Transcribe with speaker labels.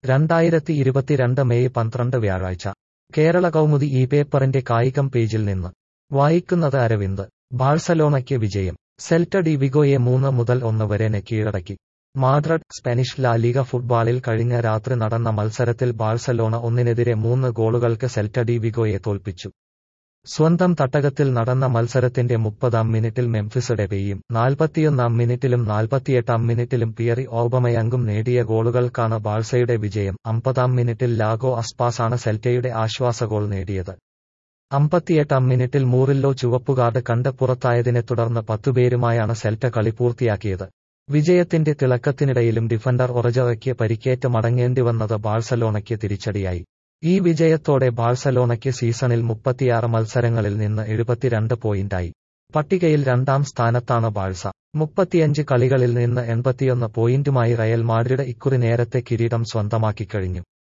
Speaker 1: രണ്ടായിരത്തി ഇരുപത്തിരണ്ട് മെയ് പന്ത്രണ്ട് വ്യാഴാഴ്ച കേരള കൗമുദി ഈ പേപ്പറിന്റെ കായികം പേജിൽ നിന്ന് വായിക്കുന്നത് അരവിന്ദ് ബാഴ്സലോണയ്ക്ക് വിജയം സെൽറ്റ ഡി വിഗോയെ മൂന്ന് മുതൽ ഒന്ന് വരെ നെ കീഴടക്കി മാഡ്രഡ് സ്പാനിഷ് ലാ ലീഗ ഫുട്ബോളിൽ കഴിഞ്ഞ രാത്രി നടന്ന മത്സരത്തിൽ ബാഴ്സലോണ ഒന്നിനെതിരെ മൂന്ന് ഗോളുകൾക്ക് സെൽറ്റ ഡി വിഗോയെ തോൽപ്പിച്ചു സ്വന്തം തട്ടകത്തിൽ നടന്ന മത്സരത്തിന്റെ മുപ്പതാം മിനിറ്റിൽ മെംഫിസ് ഡെബെയും നാൽപ്പത്തിയൊന്നാം മിനിറ്റിലും നാൽപ്പത്തിയെട്ടാം മിനിറ്റിലും പിയറി ഓബമയങ്കും നേടിയ ഗോളുകൾക്കാണ് ബാഴ്സയുടെ വിജയം അമ്പതാം മിനിറ്റിൽ ലാഗോ അസ്പാസാണ് സെൽറ്റയുടെ ആശ്വാസ ഗോൾ നേടിയത് അമ്പത്തിയെട്ടാം മിനിറ്റിൽ മൂറില്ലോ ചുവപ്പുകാർഡ് കണ്ട് പുറത്തായതിനെ തുടർന്ന് പത്തുപേരുമായാണ് സെൽറ്റ കളി പൂർത്തിയാക്കിയത് വിജയത്തിന്റെ തിളക്കത്തിനിടയിലും ഡിഫൻഡർ ഒറജവയ്ക്ക് പരിക്കേറ്റ് മടങ്ങേണ്ടി വന്നത് ബാഴ്സലോണയ്ക്ക് തിരിച്ചടിയായി ഈ വിജയത്തോടെ ബാഴ്സലോണയ്ക്ക് സീസണിൽ മുപ്പത്തിയാറ് മത്സരങ്ങളിൽ നിന്ന് എഴുപത്തിരണ്ട് പോയിന്റായി പട്ടികയിൽ രണ്ടാം സ്ഥാനത്താണ് ബാഴ്സ മുപ്പത്തിയഞ്ച് കളികളിൽ നിന്ന് എൺപത്തിയൊന്ന് പോയിന്റുമായി റയൽ മാഡ്രിഡ് ഇക്കുറി നേരത്തെ കിരീടം സ്വന്തമാക്കിക്കഴിഞ്ഞു